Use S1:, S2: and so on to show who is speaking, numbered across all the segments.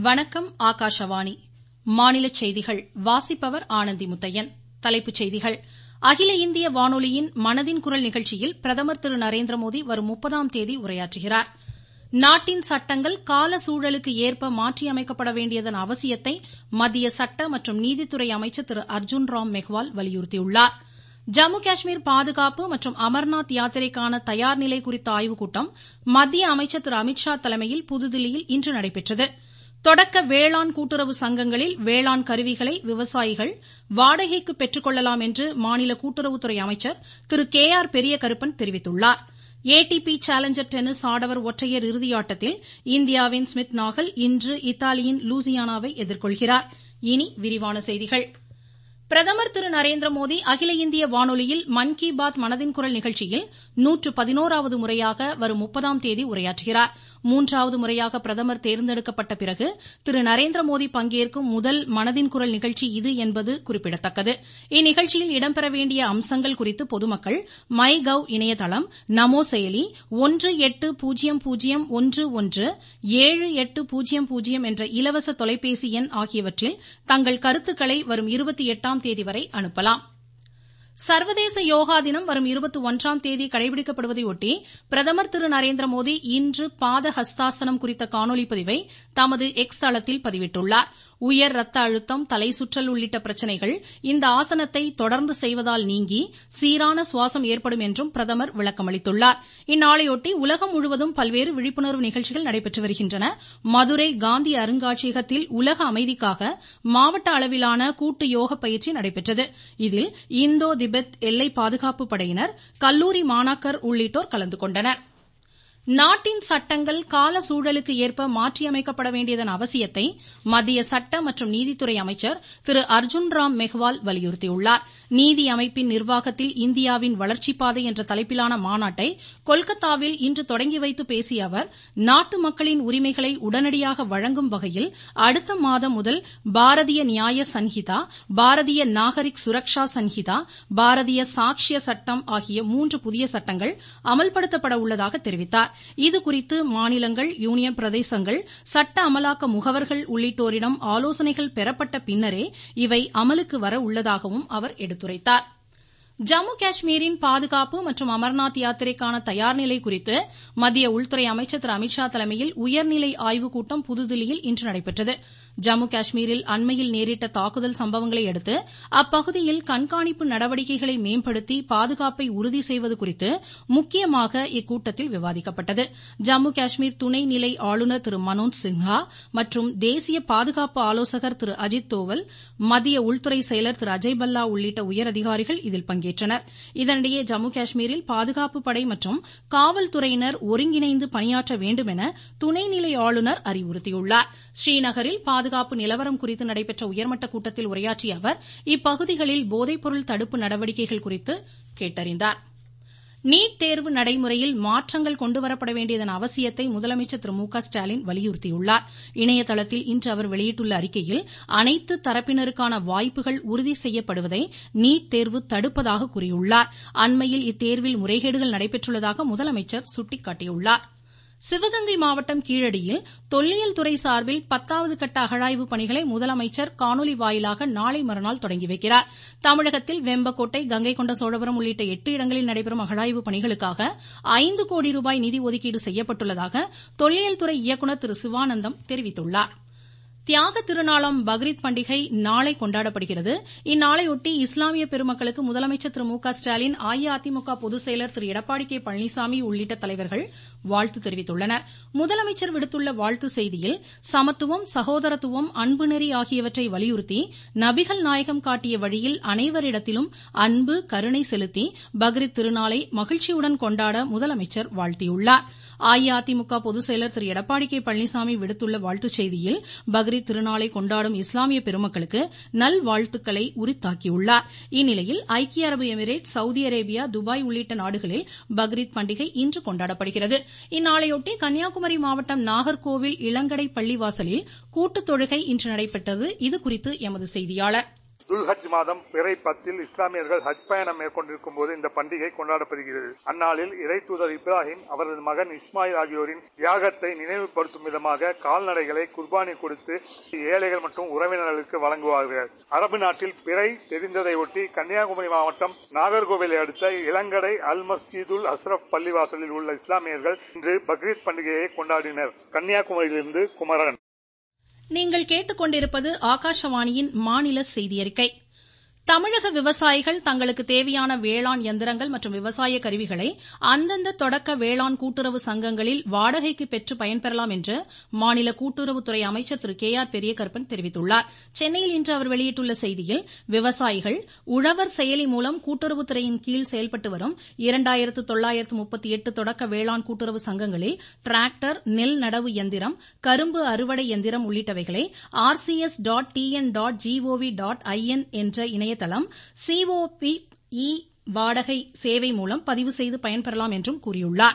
S1: வணக்கம் ஆகாஷவாணி மாநிலச் செய்திகள் வாசிப்பவர் ஆனந்தி முத்தையன் தலைப்புச் செய்திகள் அகில இந்திய வானொலியின் மனதின் குரல் நிகழ்ச்சியில் பிரதமர் திரு நரேந்திரமோடி வரும் முப்பதாம் தேதி உரையாற்றுகிறார் நாட்டின் சட்டங்கள் கால சூழலுக்கு ஏற்ப மாற்றியமைக்கப்பட வேண்டியதன் அவசியத்தை மத்திய சட்ட மற்றும் நீதித்துறை அமைச்சர் திரு அர்ஜுன் ராம் மெஹ்வால் வலியுறுத்தியுள்ளார் ஜம்மு காஷ்மீர் பாதுகாப்பு மற்றும் அமர்நாத் யாத்திரைக்கான தயார் நிலை குறித்த ஆய்வுக் கூட்டம் மத்திய அமைச்சர் திரு அமித்ஷா தலைமையில் புதுதில்லியில் இன்று நடைபெற்றது தொடக்க வேளாண் கூட்டுறவு சங்கங்களில் வேளாண் கருவிகளை விவசாயிகள் வாடகைக்கு பெற்றுக் கொள்ளலாம் என்று மாநில கூட்டுறவுத்துறை அமைச்சர் திரு கே ஆர் பெரியகருப்பன் தெரிவித்துள்ளார் ஏடிபி சேலஞ்சர் டென்னிஸ் ஆடவர் ஒற்றையர் இறுதியாட்டத்தில் இந்தியாவின் ஸ்மித் நாகல் இன்று இத்தாலியின் லூசியானாவை எதிர்கொள்கிறார் இனி விரிவான செய்திகள் பிரதமர் திரு நரேந்திரமோடி அகில இந்திய வானொலியில் மன் கி பாத் மனதின் குரல் நிகழ்ச்சியில் நூற்று பதினோராவது முறையாக வரும் முப்பதாம் தேதி உரையாற்றுகிறார் மூன்றாவது முறையாக பிரதமர் தேர்ந்தெடுக்கப்பட்ட பிறகு திரு நரேந்திரமோடி பங்கேற்கும் முதல் மனதின் குரல் நிகழ்ச்சி இது என்பது குறிப்பிடத்தக்கது இந்நிகழ்ச்சியில் இடம்பெற வேண்டிய அம்சங்கள் குறித்து பொதுமக்கள் மை கவ் இணையதளம் நமோ செயலி ஒன்று எட்டு பூஜ்யம் பூஜ்யம் ஒன்று ஒன்று ஏழு எட்டு பூஜ்யம் பூஜ்யம் என்ற இலவச தொலைபேசி எண் ஆகியவற்றில் தங்கள் கருத்துக்களை வரும் இருபத்தி எட்டாம் தேதி வரை அனுப்பலாம் சர்வதேச யோகா தினம் வரும் இருபத்தி ஒன்றாம் தேதி கடைபிடிக்கப்படுவதையொட்டி பிரதமர் திரு நரேந்திரமோடி இன்று பாத ஹஸ்தாசனம் குறித்த காணொலி பதிவை தமது எக்ஸ் தளத்தில் பதிவிட்டுள்ளார் உயர் ரத்த அழுத்தம் தலை சுற்றல் உள்ளிட்ட பிரச்சனைகள் இந்த ஆசனத்தை தொடர்ந்து செய்வதால் நீங்கி சீரான சுவாசம் ஏற்படும் என்றும் பிரதமர் விளக்கமளித்துள்ளார் இந்நாளையொட்டி உலகம் முழுவதும் பல்வேறு விழிப்புணர்வு நிகழ்ச்சிகள் நடைபெற்று வருகின்றன மதுரை காந்தி அருங்காட்சியகத்தில் உலக அமைதிக்காக மாவட்ட அளவிலான கூட்டு யோக பயிற்சி நடைபெற்றது இதில் இந்தோ திபெத் எல்லை பாதுகாப்பு படையினர் கல்லூரி மாணாக்கர் உள்ளிட்டோர் கலந்து கொண்டனர் நாட்டின் சட்டங்கள் கால சூழலுக்கு ஏற்ப மாற்றியமைக்கப்பட வேண்டியதன் அவசியத்தை மத்திய சட்ட மற்றும் நீதித்துறை அமைச்சர் திரு அர்ஜுன் ராம் மெஹ்வால் வலியுறுத்தியுள்ளார் நீதி அமைப்பின் நிர்வாகத்தில் இந்தியாவின் வளர்ச்சிப் பாதை என்ற தலைப்பிலான மாநாட்டை கொல்கத்தாவில் இன்று தொடங்கி வைத்து பேசிய அவர் நாட்டு மக்களின் உரிமைகளை உடனடியாக வழங்கும் வகையில் அடுத்த மாதம் முதல் பாரதிய நியாய சன்ஹிதா பாரதிய நாகரிக் சுரக்ஷா சன்ஹிதா பாரதிய சாக்ஷ்ய சட்டம் ஆகிய மூன்று புதிய சட்டங்கள் அமல்படுத்தப்பட உள்ளதாக தெரிவித்தார் இதுகுறித்து மாநிலங்கள் யூனியன் பிரதேசங்கள் சட்ட அமலாக்க முகவர்கள் உள்ளிட்டோரிடம் ஆலோசனைகள் பெறப்பட்ட பின்னரே இவை அமலுக்கு வர உள்ளதாகவும் அவர் எடுத்துரைத்தார் ஜம்மு காஷ்மீரின் பாதுகாப்பு மற்றும் அமர்நாத் யாத்திரைக்கான தயார்நிலை குறித்து மத்திய உள்துறை அமைச்சர் திரு அமித்ஷா தலைமையில் உயர்நிலை ஆய்வுக் கூட்டம் புதுதில்லியில் இன்று நடைபெற்றது ஜம்மு காஷ்மீரில் அண்மையில் நேரிட்ட தாக்குதல் சம்பவங்களை அடுத்து அப்பகுதியில் கண்காணிப்பு நடவடிக்கைகளை மேம்படுத்தி பாதுகாப்பை உறுதி செய்வது குறித்து முக்கியமாக இக்கூட்டத்தில் விவாதிக்கப்பட்டது ஜம்மு காஷ்மீர் துணை நிலை ஆளுநர் திரு மனோஜ் சின்ஹா மற்றும் தேசிய பாதுகாப்பு ஆலோசகர் திரு அஜித் தோவல் மத்திய உள்துறை செயலர் திரு அஜய் பல்லா உள்ளிட்ட உயரதிகாரிகள் இதில் பங்கேற்றனர் இதனிடையே ஜம்மு காஷ்மீரில் பாதுகாப்பு படை மற்றும் காவல்துறையினர் ஒருங்கிணைந்து பணியாற்ற வேண்டும் என துணைநிலை ஆளுநர் அறிவுறுத்தியுள்ளார் ஸ்ரீநகரில் பாதுகாப்பு நிலவரம் குறித்து நடைபெற்ற உயர்மட்ட கூட்டத்தில் உரையாற்றிய அவர் இப்பகுதிகளில் போதைப்பொருள் தடுப்பு நடவடிக்கைகள் குறித்து கேட்டறிந்தார் நீட் தேர்வு நடைமுறையில் மாற்றங்கள் கொண்டுவரப்பட வேண்டியதன் அவசியத்தை முதலமைச்சர் திரு மு க ஸ்டாலின் வலியுறுத்தியுள்ளார் இணையதளத்தில் இன்று அவர் வெளியிட்டுள்ள அறிக்கையில் அனைத்து தரப்பினருக்கான வாய்ப்புகள் உறுதி செய்யப்படுவதை நீட் தேர்வு தடுப்பதாக கூறியுள்ளார் அண்மையில் இத்தேர்வில் முறைகேடுகள் நடைபெற்றுள்ளதாக முதலமைச்சர் சுட்டிக்காட்டியுள்ளார் சிவகங்கை மாவட்டம் கீழடியில் தொல்லியல் துறை சார்பில் பத்தாவது கட்ட அகழாய்வு பணிகளை முதலமைச்சர் காணொலி வாயிலாக நாளை மறுநாள் தொடங்கி வைக்கிறார் தமிழகத்தில் வெம்பக்கோட்டை கங்கை கொண்ட சோழபுரம் உள்ளிட்ட எட்டு இடங்களில் நடைபெறும் அகழாய்வு பணிகளுக்காக ஐந்து கோடி ரூபாய் நிதி ஒதுக்கீடு செய்யப்பட்டுள்ளதாக தொல்லியல் துறை இயக்குநர் திரு சிவானந்தம் தெரிவித்துள்ளார் தியாக திருநாளாம் பக்ரீத் பண்டிகை நாளை கொண்டாடப்படுகிறது இந்நாளையொட்டி இஸ்லாமிய பெருமக்களுக்கு முதலமைச்சர் திரு மு க ஸ்டாலின் அஇஅதிமுக பொதுச் செயலர் திரு எடப்பாடி கே பழனிசாமி உள்ளிட்ட தலைவர்கள் வாழ்த்து தெரிவித்துள்ளனர் முதலமைச்சர் விடுத்துள்ள வாழ்த்து செய்தியில் சமத்துவம் சகோதரத்துவம் அன்புநெறி ஆகியவற்றை வலியுறுத்தி நபிகள் நாயகம் காட்டிய வழியில் அனைவரிடத்திலும் அன்பு கருணை செலுத்தி பக்ரீத் திருநாளை மகிழ்ச்சியுடன் கொண்டாட முதலமைச்சர் வாழ்த்தியுள்ளார் அஇஅதிமுக பொதுச் செயலர் திரு எடப்பாடி கே பழனிசாமி விடுத்துள்ள வாழ்த்துச் செய்தியில் பக்ரீத் திருநாளை கொண்டாடும் இஸ்லாமிய பெருமக்களுக்கு நல்வாழ்த்துக்களை உரித்தாக்கியுள்ளார் இந்நிலையில் ஐக்கிய அரபு எமிரேட் சவுதி அரேபியா துபாய் உள்ளிட்ட நாடுகளில் பக்ரீத் பண்டிகை இன்று கொண்டாடப்படுகிறது இந்நாளையொட்டி கன்னியாகுமரி மாவட்டம் நாகர்கோவில் இளங்கடை பள்ளிவாசலில் கூட்டுத் தொழுகை இன்று நடைபெற்றது இதுகுறித்து எமது செய்தியாளர்
S2: துல்ஹஜ் மாதம் பிறை பத்தில் இஸ்லாமியர்கள் ஹஜ் பயணம் மேற்கொண்டிருக்கும் போது இந்த பண்டிகை கொண்டாடப்படுகிறது அந்நாளில் இறை தூதர் இப்ராஹிம் அவரது மகன் இஸ்மாயில் ஆகியோரின் தியாகத்தை நினைவுபடுத்தும் விதமாக கால்நடைகளை குர்பானி கொடுத்து ஏழைகள் மற்றும் உறவினர்களுக்கு வழங்குவார்கள் அரபு நாட்டில் பிறை தெரிந்ததை ஒட்டி கன்னியாகுமரி மாவட்டம் நாகர்கோவிலை அடுத்த இளங்கடை அல் மஸ்ஜிதுல் அஸ்ரப் பள்ளிவாசலில் உள்ள இஸ்லாமியர்கள் இன்று பக்ரீத் பண்டிகையை கொண்டாடினர் கன்னியாகுமரியிலிருந்து குமரன்
S1: நீங்கள் கேட்டுக்கொண்டிருப்பது ஆகாஷவாணியின் மாநில செய்தியறிக்கை தமிழக விவசாயிகள் தங்களுக்கு தேவையான வேளாண் எந்திரங்கள் மற்றும் விவசாய கருவிகளை அந்தந்த தொடக்க வேளாண் கூட்டுறவு சங்கங்களில் வாடகைக்கு பெற்று பயன்பெறலாம் என்று மாநில கூட்டுறவுத்துறை அமைச்சர் திரு கே ஆர் பெரியகருப்பன் தெரிவித்துள்ளார் சென்னையில் இன்று அவர் வெளியிட்டுள்ள செய்தியில் விவசாயிகள் உழவர் செயலி மூலம் கூட்டுறவுத்துறையின் கீழ் செயல்பட்டு வரும் இரண்டாயிரத்து தொள்ளாயிரத்து முப்பத்தி எட்டு தொடக்க வேளாண் கூட்டுறவு சங்கங்களில் டிராக்டர் நெல் நடவு எந்திரம் கரும்பு அறுவடை எந்திரம் உள்ளிட்டவைகளை RCS dot TN dot GOV dot IN என்ற இணையதளம் சிஓபி இ வாடகை சேவை மூலம் பதிவு செய்து பயன்பெறலாம் என்றும் கூறியுள்ளார்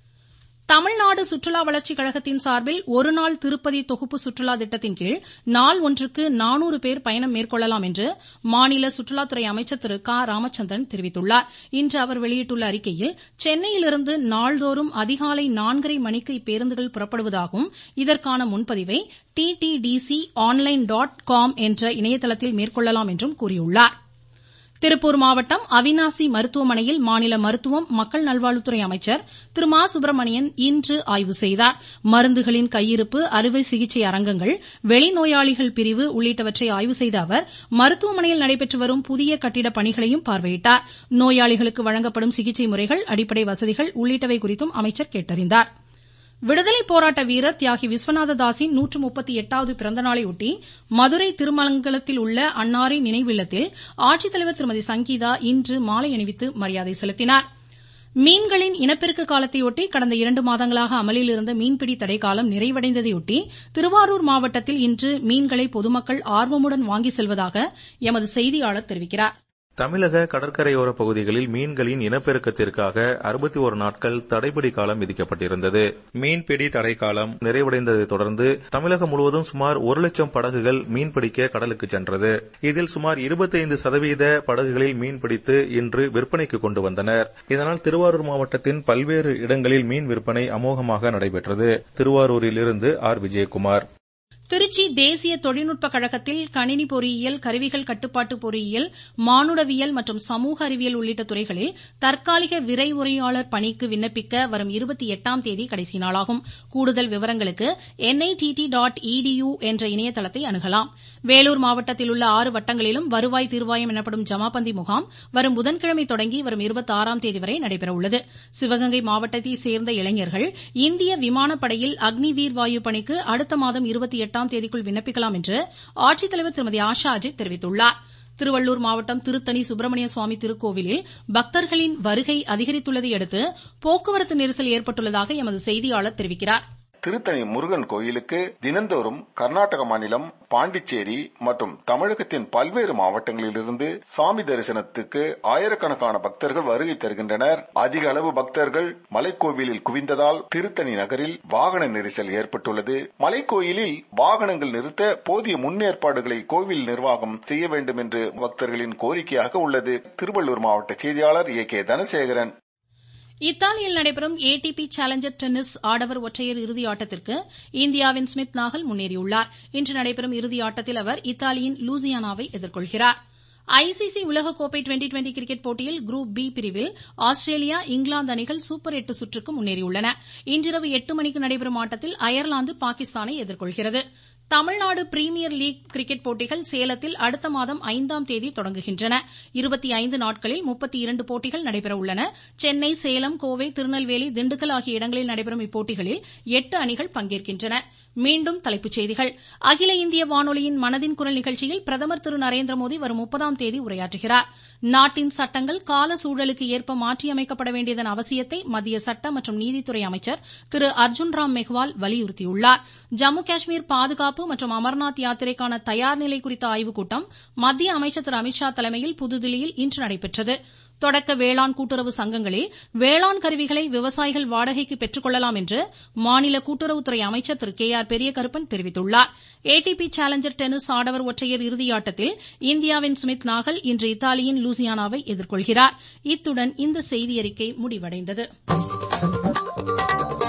S1: தமிழ்நாடு சுற்றுலா வளர்ச்சிக் கழகத்தின் சார்பில் ஒருநாள் திருப்பதி தொகுப்பு சுற்றுலா திட்டத்தின் கீழ் நாள் ஒன்றுக்கு நானூறு பேர் பயணம் மேற்கொள்ளலாம் என்று மாநில சுற்றுலாத்துறை அமைச்சர் திரு க ராமச்சந்திரன் தெரிவித்துள்ளார் இன்று அவர் வெளியிட்டுள்ள அறிக்கையில் சென்னையிலிருந்து நாள்தோறும் அதிகாலை நான்கரை மணிக்கு இப்பேருந்துகள் புறப்படுவதாகவும் இதற்கான முன்பதிவை டிடிடிசி ஆன்லைன் டாட் காம் என்ற இணையதளத்தில் மேற்கொள்ளலாம் என்றும் கூறியுள்ளார் திருப்பூர் மாவட்டம் அவினாசி மருத்துவமனையில் மாநில மருத்துவம் மக்கள் நல்வாழ்வுத்துறை அமைச்சர் திரு மா சுப்பிரமணியன் இன்று ஆய்வு செய்தார் மருந்துகளின் கையிருப்பு அறுவை சிகிச்சை அரங்கங்கள் வெளிநோயாளிகள் பிரிவு உள்ளிட்டவற்றை ஆய்வு செய்த அவர் மருத்துவமனையில் நடைபெற்று வரும் புதிய கட்டிட பணிகளையும் பார்வையிட்டார் நோயாளிகளுக்கு வழங்கப்படும் சிகிச்சை முறைகள் அடிப்படை வசதிகள் உள்ளிட்டவை குறித்தும் அமைச்சர் கேட்டறிந்தார் விடுதலை போராட்ட வீரர் தியாகி விஸ்வநாத தாஸின் நூற்று முப்பத்தி எட்டாவது பிறந்தநாளையொட்டி மதுரை திருமங்கலத்தில் உள்ள அன்னாரின் நினைவில்லத்தில் ஆட்சித்தலைவர் திருமதி சங்கீதா இன்று மாலை அணிவித்து மரியாதை செலுத்தினார் மீன்களின் இனப்பெருக்க காலத்தையொட்டி கடந்த இரண்டு மாதங்களாக அமலில் இருந்த மீன்பிடி தடைக்காலம் நிறைவடைந்ததையொட்டி திருவாரூர் மாவட்டத்தில் இன்று மீன்களை பொதுமக்கள் ஆர்வமுடன் வாங்கி செல்வதாக எமது செய்தியாளர் தெரிவிக்கிறார்
S3: தமிழக கடற்கரையோர பகுதிகளில் மீன்களின் இனப்பெருக்கத்திற்காக அறுபத்தி ஒரு நாட்கள் தடைபிடி காலம் விதிக்கப்பட்டிருந்தது மீன்பிடி தடை காலம் நிறைவடைந்ததை தொடர்ந்து தமிழகம் முழுவதும் சுமார் ஒரு லட்சம் படகுகள் மீன்பிடிக்க கடலுக்கு சென்றது இதில் சுமார் இருபத்தைந்து சதவீத படகுகளில் மீன்பிடித்து இன்று விற்பனைக்கு கொண்டு வந்தனர் இதனால் திருவாரூர் மாவட்டத்தின் பல்வேறு இடங்களில் மீன் விற்பனை அமோகமாக நடைபெற்றது திருவாரூரில் இருந்து ஆர் விஜயகுமார்
S1: திருச்சி தேசிய தொழில்நுட்ப கழகத்தில் கணினி பொறியியல் கருவிகள் கட்டுப்பாட்டு பொறியியல் மானுடவியல் மற்றும் சமூக அறிவியல் உள்ளிட்ட துறைகளில் தற்காலிக விரைவுரையாளர் பணிக்கு விண்ணப்பிக்க வரும் இருபத்தி எட்டாம் தேதி கடைசி நாளாகும் கூடுதல் விவரங்களுக்கு என்ஐடிடி டாட் இடியு என்ற இணையதளத்தை அணுகலாம் வேலூர் மாவட்டத்தில் உள்ள ஆறு வட்டங்களிலும் வருவாய் தீர்வாயம் எனப்படும் ஜமாபந்தி முகாம் வரும் புதன்கிழமை தொடங்கி வரும் இருபத்தி ஆறாம் தேதி வரை நடைபெறவுள்ளது சிவகங்கை மாவட்டத்தை சேர்ந்த இளைஞர்கள் இந்திய விமானப்படையில் அக்னிவீர் வாயு பணிக்கு அடுத்த மாதம் இருபத்தி எட்டாம் தேதிக்குள் விண்ணப்பிக்கலாம் என்று ஆட்சித்தலைவர் திருமதி ஆஷா அஜித் தெரிவித்துள்ளார் திருவள்ளூர் மாவட்டம் திருத்தணி சுப்பிரமணிய சுவாமி திருக்கோவிலில் பக்தர்களின் வருகை அதிகரித்துள்ளதை அடுத்து போக்குவரத்து நெரிசல் ஏற்பட்டுள்ளதாக எமது செய்தியாளர் தெரிவிக்கிறார்
S4: திருத்தணி முருகன் கோயிலுக்கு தினந்தோறும் கர்நாடக மாநிலம் பாண்டிச்சேரி மற்றும் தமிழகத்தின் பல்வேறு மாவட்டங்களிலிருந்து சாமி தரிசனத்துக்கு ஆயிரக்கணக்கான பக்தர்கள் வருகை தருகின்றனர் அதிக அளவு பக்தர்கள் மலைக்கோவிலில் குவிந்ததால் திருத்தணி நகரில் வாகன நெரிசல் ஏற்பட்டுள்ளது மலைக்கோயிலில் வாகனங்கள் நிறுத்த போதிய முன்னேற்பாடுகளை கோவில் நிர்வாகம் செய்ய வேண்டும் என்று பக்தர்களின் கோரிக்கையாக உள்ளது திருவள்ளூர் மாவட்ட செய்தியாளர் ஏ கே தனசேகரன்
S1: இத்தாலியில் நடைபெறும் ஏடிபி சேலஞ்சர் டென்னிஸ் ஆடவர் ஒற்றையர் இறுதி ஆட்டத்திற்கு இந்தியாவின் ஸ்மித் நாகல் முன்னேறியுள்ளார் இன்று நடைபெறும் இறுதி ஆட்டத்தில் அவர் இத்தாலியின் லூசியானாவை எதிர்கொள்கிறார் ஐசிசி உலகக்கோப்பை டுவெண்டி டுவெண்டி கிரிக்கெட் போட்டியில் குரூப் பி பிரிவில் ஆஸ்திரேலியா இங்கிலாந்து அணிகள் சூப்பர் எட்டு சுற்றுக்கு முன்னேறியுள்ளன இன்றிரவு எட்டு மணிக்கு நடைபெறும் ஆட்டத்தில் அயர்லாந்து பாகிஸ்தானை எதிர்கொள்கிறது தமிழ்நாடு பிரீமியர் லீக் கிரிக்கெட் போட்டிகள் சேலத்தில் அடுத்த மாதம் ஐந்தாம் தேதி தொடங்குகின்றன இருபத்தி ஐந்து நாட்களில் முப்பத்தி இரண்டு போட்டிகள் நடைபெறவுள்ளன சென்னை சேலம் கோவை திருநெல்வேலி திண்டுக்கல் ஆகிய இடங்களில் நடைபெறும் இப்போட்டிகளில் எட்டு அணிகள் பங்கேற்கின்றன மீண்டும் தலைப்புச் செய்திகள் அகில இந்திய வானொலியின் மனதின் குரல் நிகழ்ச்சியில் பிரதமர் திரு நரேந்திர மோடி வரும் முப்பதாம் தேதி உரையாற்றுகிறார் நாட்டின் சட்டங்கள் கால சூழலுக்கு ஏற்ப மாற்றியமைக்கப்பட வேண்டியதன் அவசியத்தை மத்திய சட்ட மற்றும் நீதித்துறை அமைச்சர் திரு அர்ஜுன் ராம் மெஹ்வால் வலியுறுத்தியுள்ளார் ஜம்மு காஷ்மீர் பாதுகாப்பு மற்றும் அமர்நாத் யாத்திரைக்கான தயார் நிலை குறித்த ஆய்வுக் கூட்டம் மத்திய அமைச்சர் திரு அமித்ஷா தலைமையில் புதுதில்லியில் இன்று நடைபெற்றது தொடக்க வேளாண் கூட்டுறவு சங்கங்களில் வேளாண் கருவிகளை விவசாயிகள் வாடகைக்கு பெற்றுக் கொள்ளலாம் என்று மாநில கூட்டுறவுத்துறை அமைச்சர் திரு கே ஆர் பெரியகருப்பன் தெரிவித்துள்ளார் ஏடிபி சேலஞ்சர் டென்னிஸ் ஆடவர் ஒற்றையர் இறுதியாட்டத்தில் இந்தியாவின் சுமித் நாகல் இன்று இத்தாலியின் லூசியானாவை எதிர்கொள்கிறார் இத்துடன் இந்த செய்தியறிக்கை முடிவடைந்தது